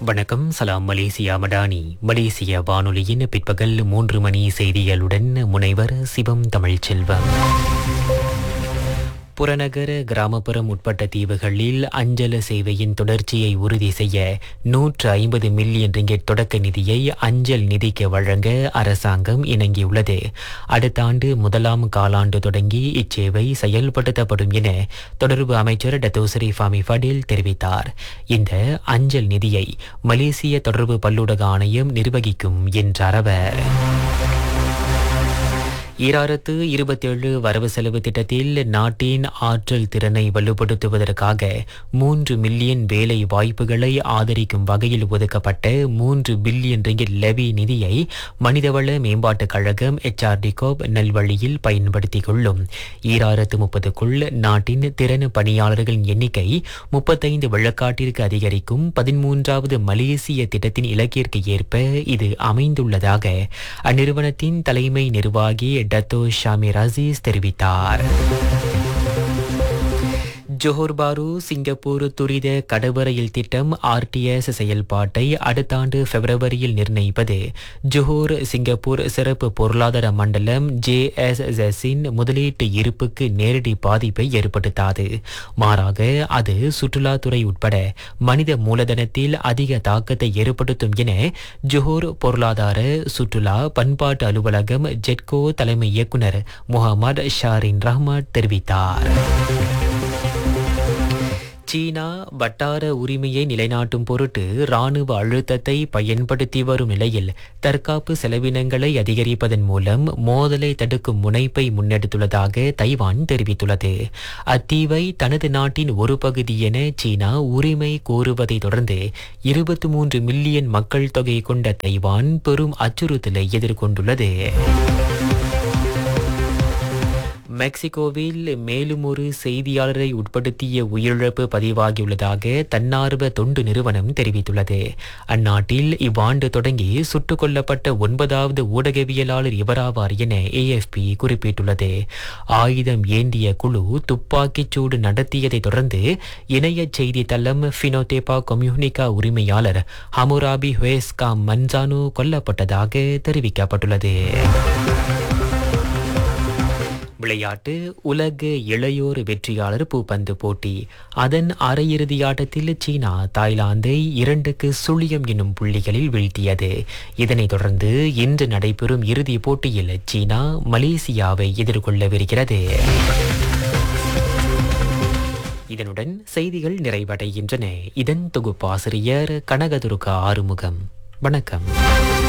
வணக்கம் சலாம் மலேசியா மடானி மலேசிய வானொலியின் பிற்பகல் மூன்று மணி செய்திகளுடன் முனைவர் சிவம் தமிழ்ச்செல்வம் புறநகர கிராமப்புறம் உட்பட்ட தீவுகளில் அஞ்சல சேவையின் தொடர்ச்சியை உறுதி செய்ய நூற்று ஐம்பது மில்லியன் ரிங்கெட் தொடக்க நிதியை அஞ்சல் நிதிக்கு வழங்க அரசாங்கம் இணங்கியுள்ளது அடுத்த ஆண்டு முதலாம் காலாண்டு தொடங்கி இச்சேவை செயல்படுத்தப்படும் என தொடர்பு அமைச்சர் டத்தோசரி ஃபாமி ஃபடில் தெரிவித்தார் இந்த அஞ்சல் நிதியை மலேசிய தொடர்பு பல்லூடக ஆணையம் நிர்வகிக்கும் என்றார் அவர் ஈராயிரத்து இருபத்தேழு வரவு செலவு திட்டத்தில் நாட்டின் ஆற்றல் திறனை வலுப்படுத்துவதற்காக மூன்று மில்லியன் வேலை வாய்ப்புகளை ஆதரிக்கும் வகையில் ஒதுக்கப்பட்ட மூன்று பில்லியன் ரிங்கிட் லெவி நிதியை மனிதவள மேம்பாட்டுக் கழகம் எச்ஆர்டி கோப் நல்வழியில் பயன்படுத்திக் கொள்ளும் ஈராயிரத்து முப்பதுக்குள் நாட்டின் திறன் பணியாளர்களின் எண்ணிக்கை முப்பத்தைந்து விழுக்காட்டிற்கு அதிகரிக்கும் பதிமூன்றாவது மலேசிய திட்டத்தின் இலக்கிற்கு ஏற்ப இது அமைந்துள்ளதாக அந்நிறுவனத்தின் தலைமை நிர்வாகி டத்தோ ஷாமி அசீஸ் தெரிவித்தார் ஜோஹர் பாரு சிங்கப்பூர் துரித கடவரையில் திட்டம் ஆர்டிஎஸ் செயல்பாட்டை அடுத்த ஆண்டு பிப்ரவரியில் நிர்ணயிப்பது ஜோஹர் சிங்கப்பூர் சிறப்பு பொருளாதார மண்டலம் ஜேஎஸ்எஸின் முதலீட்டு இருப்புக்கு நேரடி பாதிப்பை ஏற்படுத்தாது மாறாக அது சுற்றுலாத்துறை உட்பட மனித மூலதனத்தில் அதிக தாக்கத்தை ஏற்படுத்தும் என ஜோஹர் பொருளாதார சுற்றுலா பண்பாட்டு அலுவலகம் ஜெட்கோ தலைமை இயக்குனர் முகமது ஷாரின் ரஹ்மத் தெரிவித்தார் சீனா வட்டார உரிமையை நிலைநாட்டும் பொருட்டு ராணுவ அழுத்தத்தை பயன்படுத்தி வரும் நிலையில் தற்காப்பு செலவினங்களை அதிகரிப்பதன் மூலம் மோதலை தடுக்கும் முனைப்பை முன்னெடுத்துள்ளதாக தைவான் தெரிவித்துள்ளது அத்தீவை தனது நாட்டின் ஒரு பகுதி என சீனா உரிமை கோருவதை தொடர்ந்து இருபத்தி மூன்று மில்லியன் மக்கள் தொகை கொண்ட தைவான் பெரும் அச்சுறுத்தலை எதிர்கொண்டுள்ளது மெக்சிகோவில் மேலும் ஒரு செய்தியாளரை உட்படுத்திய உயிரிழப்பு பதிவாகியுள்ளதாக தன்னார்வ தொண்டு நிறுவனம் தெரிவித்துள்ளது அந்நாட்டில் இவ்வாண்டு தொடங்கி சுட்டுக் கொல்லப்பட்ட ஒன்பதாவது ஊடகவியலாளர் இவராவார் என ஏஎஃப்பி குறிப்பிட்டுள்ளது ஆயுதம் ஏந்திய குழு துப்பாக்கிச் சூடு நடத்தியதை தொடர்ந்து இணைய செய்தி தளம் ஃபினோதேபா கொம்யூனிகா உரிமையாளர் ஹமுராபி ஹுவேஸ்கா மன்சானு கொல்லப்பட்டதாக தெரிவிக்கப்பட்டுள்ளது விளையாட்டு உலக இளையோர் வெற்றியாளர் பூப்பந்து போட்டி அதன் அரையிறுதி ஆட்டத்தில் சீனா தாய்லாந்தை இரண்டுக்கு சுழியம் என்னும் புள்ளிகளில் வீழ்த்தியது இதனைத் தொடர்ந்து இன்று நடைபெறும் இறுதிப் போட்டியில் சீனா மலேசியாவை எதிர்கொள்ளவிருக்கிறது இதனுடன் செய்திகள் நிறைவடைகின்றன இதன் தொகுப்பாசிரியர் கனகதுர்கா ஆறுமுகம் வணக்கம்